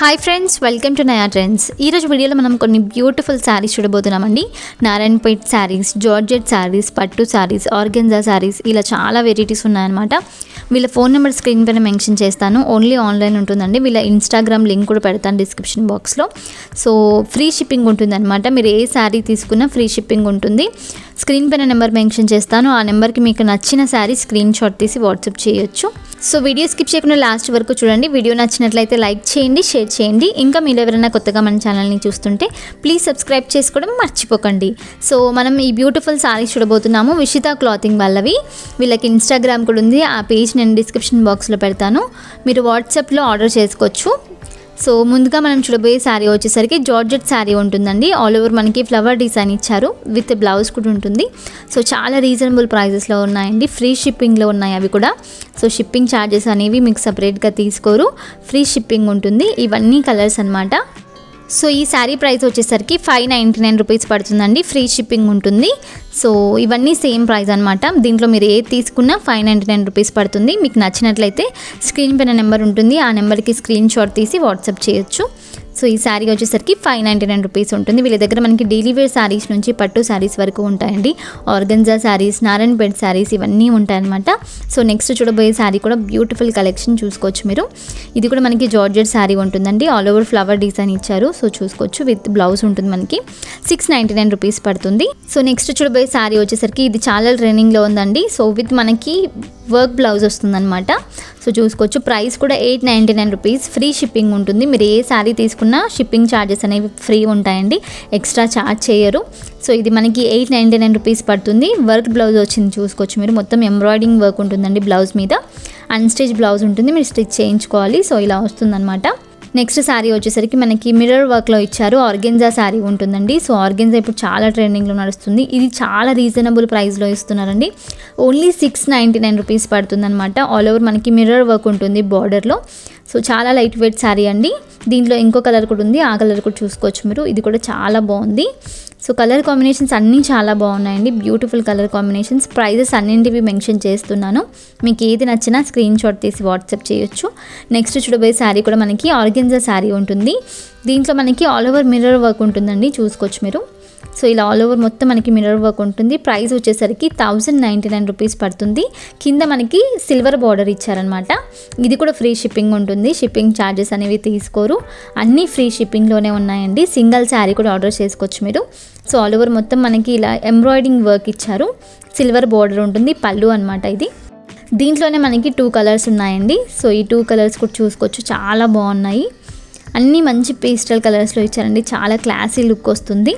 hi friends welcome to Naya trends ఈరోజు వీడియోలో మనం కొన్ని బ్యూటిఫుల్ శారీస్ చూడబోతున్నామండి నారాయణపేట్ శారీస్ జార్జెట్ శారీస్ పట్టు శారీస్ ఆర్గెన్జా శారీస్ ఇలా చాలా వెరైటీస్ ఉన్నాయన్నమాట వీళ్ళ ఫోన్ నెంబర్ స్క్రీన్ పైన మెన్షన్ చేస్తాను ఓన్లీ ఆన్లైన్ ఉంటుందండి వీళ్ళ ఇన్స్టాగ్రామ్ లింక్ కూడా పెడతాను డిస్క్రిప్షన్ బాక్స్లో సో ఫ్రీ షిప్పింగ్ ఉంటుందన్నమాట మీరు ఏ శారీ తీసుకున్నా ఫ్రీ షిప్పింగ్ ఉంటుంది స్క్రీన్ పైన నెంబర్ మెన్షన్ చేస్తాను ఆ నెంబర్కి మీకు నచ్చిన శారీ స్క్రీన్ షాట్ తీసి వాట్సాప్ చేయొచ్చు సో వీడియో స్కిప్ చేయకుండా లాస్ట్ వరకు చూడండి వీడియో నచ్చినట్లయితే లైక్ చేయండి షేర్ చేయండి ఇంకా మీరు ఎవరైనా కొత్తగా మన ఛానల్ని చూస్తుంటే ప్లీజ్ సబ్స్క్రైబ్ చేసుకోవడం మర్చిపోకండి సో మనం ఈ బ్యూటిఫుల్ సారీస్ చూడబోతున్నాము విషిత క్లాతింగ్ వాళ్ళవి వీళ్ళకి ఇన్స్టాగ్రామ్ కూడా ఉంది ఆ పేజ్ నేను డిస్క్రిప్షన్ బాక్స్లో పెడతాను మీరు వాట్సాప్లో ఆర్డర్ చేసుకోవచ్చు సో ముందుగా మనం చూడబోయే శారీ వచ్చేసరికి జార్జెట్ శారీ ఉంటుందండి ఆల్ ఓవర్ మనకి ఫ్లవర్ డిజైన్ ఇచ్చారు విత్ బ్లౌజ్ కూడా ఉంటుంది సో చాలా రీజనబుల్ ప్రైజెస్లో ఉన్నాయండి ఫ్రీ షిప్పింగ్లో ఉన్నాయి అవి కూడా సో షిప్పింగ్ ఛార్జెస్ అనేవి మీకు సపరేట్గా తీసుకోరు ఫ్రీ షిప్పింగ్ ఉంటుంది ఇవన్నీ కలర్స్ అనమాట సో ఈ శారీ ప్రైస్ వచ్చేసరికి ఫైవ్ నైంటీ నైన్ రూపీస్ పడుతుందండి ఫ్రీ షిప్పింగ్ ఉంటుంది సో ఇవన్నీ సేమ్ ప్రైస్ అనమాట దీంట్లో మీరు ఏది తీసుకున్నా ఫైవ్ నైంటీ నైన్ రూపీస్ పడుతుంది మీకు నచ్చినట్లయితే స్క్రీన్ పైన నెంబర్ ఉంటుంది ఆ నెంబర్కి స్క్రీన్ షాట్ తీసి వాట్సాప్ చేయొచ్చు సో ఈ శారీ వచ్చేసరికి ఫైవ్ నైంటీ నైన్ రూపీస్ ఉంటుంది వీళ్ళ దగ్గర మనకి డైలీ వేర్ శారీస్ నుంచి పట్టు శారీస్ వరకు ఉంటాయండి ఆర్గన్జా శారీస్ నారాయణపేట్ శారీస్ ఇవన్నీ ఉంటాయన్నమాట సో నెక్స్ట్ చూడబోయే శారీ కూడా బ్యూటిఫుల్ కలెక్షన్ చూసుకోవచ్చు మీరు ఇది కూడా మనకి జార్జెట్ శారీ ఉంటుందండి ఆల్ ఓవర్ ఫ్లవర్ డిజైన్ ఇచ్చారు సో చూసుకోవచ్చు విత్ బ్లౌజ్ ఉంటుంది మనకి సిక్స్ నైంటీ నైన్ రూపీస్ పడుతుంది సో నెక్స్ట్ చూడబోయే శారీ వచ్చేసరికి ఇది చాలా ట్రైనింగ్లో ఉందండి సో విత్ మనకి వర్క్ బ్లౌజ్ వస్తుందన్నమాట సో చూసుకోవచ్చు ప్రైస్ కూడా eight ninety nine rupees free shipping ఉంటుంది మీరు ఏ శారీ తీసుకున్నా షిప్పింగ్ ఛార్జెస్ అనేవి ఫ్రీ ఉంటాయండి ఎక్స్ట్రా ఛార్జ్ చేయరు సో ఇది మనకి ఎయిట్ నైంటీ నైన్ రూపీస్ పడుతుంది వర్క్ బ్లౌజ్ వచ్చింది చూసుకోవచ్చు మీరు మొత్తం ఎంబ్రాయిడింగ్ వర్క్ ఉంటుందండి బ్లౌజ్ మీద అన్స్టిచ్ బ్లౌజ్ ఉంటుంది మీరు స్టిచ్ చేయించుకోవాలి సో ఇలా వస్తుందన్నమాట నెక్స్ట్ శారీ వచ్చేసరికి మనకి మిర్రర్ వర్క్లో ఇచ్చారు ఆర్గెన్జా శారీ ఉంటుందండి సో ఆర్గెన్జా ఇప్పుడు చాలా ట్రెండింగ్లో నడుస్తుంది ఇది చాలా రీజనబుల్ ప్రైస్లో ఇస్తున్నారండి only six ninety nine rupees పడుతుందన్నమాట ఆల్ ఓవర్ మనకి మిర్రర్ వర్క్ ఉంటుంది బార్డర్లో సో చాలా లైట్ వెయిట్ శారీ అండి దీంట్లో ఇంకో కలర్ కూడా ఉంది ఆ కలర్ కూడా చూసుకోవచ్చు మీరు ఇది కూడా చాలా బాగుంది సో కలర్ కాంబినేషన్స్ అన్నీ చాలా బాగున్నాయండి బ్యూటిఫుల్ కలర్ కాంబినేషన్స్ ప్రైజెస్ అన్నింటివి మెన్షన్ చేస్తున్నాను మీకు ఏది నచ్చినా స్క్రీన్ షాట్ తీసి వాట్సాప్ చేయొచ్చు నెక్స్ట్ చూడబోయే శారీ కూడా మనకి ఆర్గెన్జా శారీ ఉంటుంది దీంట్లో మనకి ఆల్ ఓవర్ మిర్రర్ వర్క్ ఉంటుందండి చూసుకోవచ్చు మీరు సో ఇలా ఆల్ ఓవర్ మొత్తం మనకి మిర్రర్ వర్క్ ఉంటుంది ప్రైస్ వచ్చేసరికి థౌజండ్ నైంటీ నైన్ రూపీస్ పడుతుంది కింద మనకి సిల్వర్ బార్డర్ ఇచ్చారనమాట ఇది కూడా ఫ్రీ షిప్పింగ్ ఉంటుంది షిప్పింగ్ ఛార్జెస్ అనేవి తీసుకోరు అన్నీ ఫ్రీ షిప్పింగ్లోనే ఉన్నాయండి సింగిల్ శారీ కూడా ఆర్డర్ చేసుకోవచ్చు మీరు సో ఆల్ ఓవర్ మొత్తం మనకి ఇలా ఎంబ్రాయిడింగ్ వర్క్ ఇచ్చారు సిల్వర్ బార్డర్ ఉంటుంది పళ్ళు అనమాట ఇది దీంట్లోనే మనకి టూ కలర్స్ ఉన్నాయండి సో ఈ టూ కలర్స్ కూడా చూసుకోవచ్చు చాలా బాగున్నాయి అన్నీ మంచి పేస్టల్ కలర్స్లో ఇచ్చారండి చాలా క్లాసీ లుక్ వస్తుంది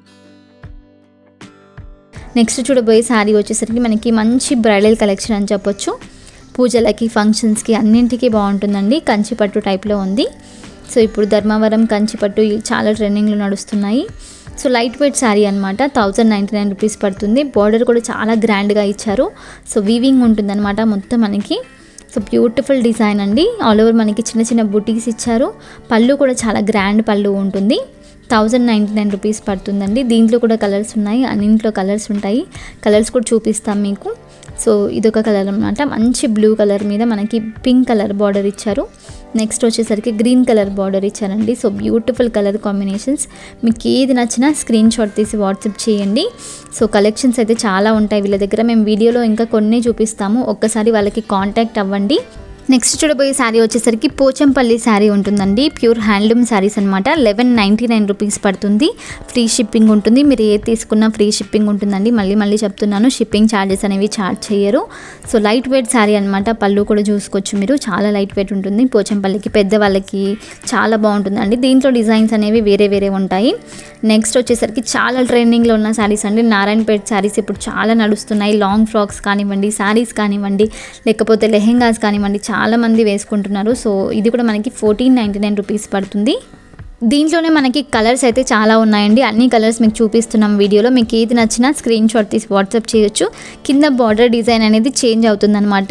నెక్స్ట్ చూడబోయే శారీ వచ్చేసరికి మనకి మంచి బ్రైడల్ కలెక్షన్ అని చెప్పొచ్చు పూజలకి ఫంక్షన్స్కి అన్నింటికి బాగుంటుందండి కంచిపట్టు టైప్లో ఉంది సో ఇప్పుడు ధర్మవరం కంచిపట్టు ఇవి చాలా ట్రెండింగ్లో నడుస్తున్నాయి సో లైట్ వెయిట్ శారీ అనమాట థౌజండ్ నైంటీ నైన్ రూపీస్ పడుతుంది బార్డర్ కూడా చాలా గ్రాండ్గా ఇచ్చారు సో వీవింగ్ ఉంటుందన్నమాట మొత్తం మనకి సో బ్యూటిఫుల్ డిజైన్ అండి ఆల్ ఓవర్ మనకి చిన్న చిన్న బుటీస్ ఇచ్చారు పళ్ళు కూడా చాలా గ్రాండ్ పళ్ళు ఉంటుంది థౌజండ్ నైంటీ నైన్ రూపీస్ పడుతుందండి దీంట్లో కూడా కలర్స్ ఉన్నాయి అన్నింట్లో కలర్స్ ఉంటాయి కలర్స్ కూడా చూపిస్తాం మీకు సో ఇదొక కలర్ అనమాట మంచి బ్లూ కలర్ మీద మనకి పింక్ కలర్ బార్డర్ ఇచ్చారు నెక్స్ట్ వచ్చేసరికి గ్రీన్ కలర్ బార్డర్ ఇచ్చారండి సో బ్యూటిఫుల్ కలర్ కాంబినేషన్స్ మీకు ఏది నచ్చినా స్క్రీన్ షాట్ తీసి వాట్సాప్ చేయండి సో కలెక్షన్స్ అయితే చాలా ఉంటాయి వీళ్ళ దగ్గర మేము వీడియోలో ఇంకా కొన్ని చూపిస్తాము ఒక్కసారి వాళ్ళకి కాంటాక్ట్ అవ్వండి నెక్స్ట్ చూడబోయే శారీ వచ్చేసరికి పోచంపల్లి శారీ ఉంటుందండి ప్యూర్ హ్యాండ్లూమ్ శారీస్ అనమాట లెవెన్ నైంటీ నైన్ రూపీస్ పడుతుంది ఫ్రీ షిప్పింగ్ ఉంటుంది మీరు ఏది తీసుకున్నా ఫ్రీ షిప్పింగ్ ఉంటుందండి మళ్ళీ మళ్ళీ చెప్తున్నాను షిప్పింగ్ ఛార్జెస్ అనేవి ఛార్జ్ చేయరు సో లైట్ వెయిట్ శారీ అనమాట పళ్ళు కూడా చూసుకోవచ్చు మీరు చాలా లైట్ వెయిట్ ఉంటుంది పోచంపల్లికి పెద్దవాళ్ళకి చాలా బాగుంటుందండి దీంట్లో డిజైన్స్ అనేవి వేరే వేరే ఉంటాయి నెక్స్ట్ వచ్చేసరికి చాలా ట్రెండింగ్లో ఉన్న శారీస్ అండి నారాయణపేట్ శారీస్ ఇప్పుడు చాలా నడుస్తున్నాయి లాంగ్ ఫ్రాక్స్ కానివ్వండి శారీస్ కానివ్వండి లేకపోతే లెహెంగాస్ కానివ్వండి చాలా మంది వేసుకుంటున్నారు సో ఇది కూడా మనకి ఫోర్టీన్ నైంటీ నైన్ రూపీస్ పడుతుంది దీంట్లోనే మనకి కలర్స్ అయితే చాలా ఉన్నాయండి అన్ని కలర్స్ మీకు చూపిస్తున్నాం వీడియోలో మీకు ఏది నచ్చినా స్క్రీన్ షాట్ తీసి వాట్సాప్ చేయొచ్చు కింద బార్డర్ డిజైన్ అనేది చేంజ్ అవుతుందన్నమాట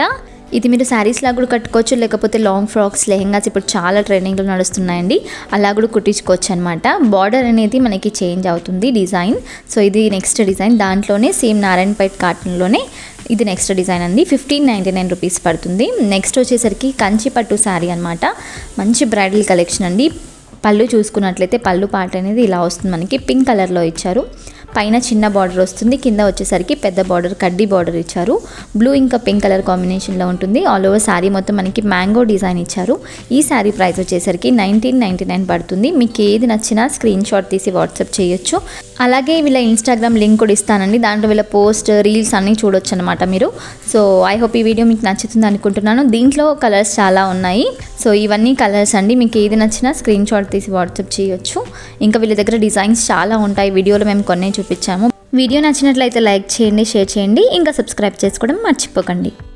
ఇది మీరు శారీస్ లాగా కూడా కట్టుకోవచ్చు లేకపోతే లాంగ్ ఫ్రాక్స్ లెహెంగాస్ ఇప్పుడు చాలా ట్రెండింగ్లో నడుస్తున్నాయండి అలా కూడా కుట్టించుకోవచ్చు అనమాట బార్డర్ అనేది మనకి చేంజ్ అవుతుంది డిజైన్ సో ఇది నెక్స్ట్ డిజైన్ దాంట్లోనే సేమ్ నారాయణపేట్ కాటన్లోనే ఇది నెక్స్ట్ డిజైన్ అండి ఫిఫ్టీన్ నైంటీ నైన్ రూపీస్ పడుతుంది నెక్స్ట్ వచ్చేసరికి కంచి పట్టు శారీ అనమాట మంచి బ్రైడల్ కలెక్షన్ అండి పళ్ళు చూసుకున్నట్లయితే పళ్ళు పాట అనేది ఇలా వస్తుంది మనకి పింక్ కలర్లో ఇచ్చారు పైన చిన్న బార్డర్ వస్తుంది కింద వచ్చేసరికి పెద్ద బార్డర్ కడ్డీ బార్డర్ ఇచ్చారు బ్లూ ఇంకా పింక్ కలర్ కాంబినేషన్లో ఉంటుంది ఆల్ ఓవర్ శారీ మొత్తం మనకి మ్యాంగో డిజైన్ ఇచ్చారు ఈ శారీ ప్రైస్ వచ్చేసరికి నైన్టీన్ నైంటీ నైన్ పడుతుంది మీకు ఏది నచ్చినా స్క్రీన్ షాట్ తీసి వాట్సాప్ చేయొచ్చు అలాగే వీళ్ళ ఇన్స్టాగ్రామ్ లింక్ కూడా ఇస్తానండి దాంట్లో వీళ్ళ పోస్ట్ రీల్స్ అన్నీ చూడొచ్చు అనమాట మీరు సో ఐ హోప్ ఈ వీడియో మీకు నచ్చుతుంది అనుకుంటున్నాను దీంట్లో కలర్స్ చాలా ఉన్నాయి సో ఇవన్నీ కలర్స్ అండి మీకు ఏది నచ్చినా స్క్రీన్ షాట్ తీసి వాట్సాప్ చేయొచ్చు ఇంకా వీళ్ళ దగ్గర డిజైన్స్ చాలా ఉంటాయి వీడియోలో మేము కొన్ని చూపించాము వీడియో నచ్చినట్లయితే లైక్ చేయండి షేర్ చేయండి ఇంకా సబ్స్క్రైబ్ చేసుకోవడం మర్చిపోకండి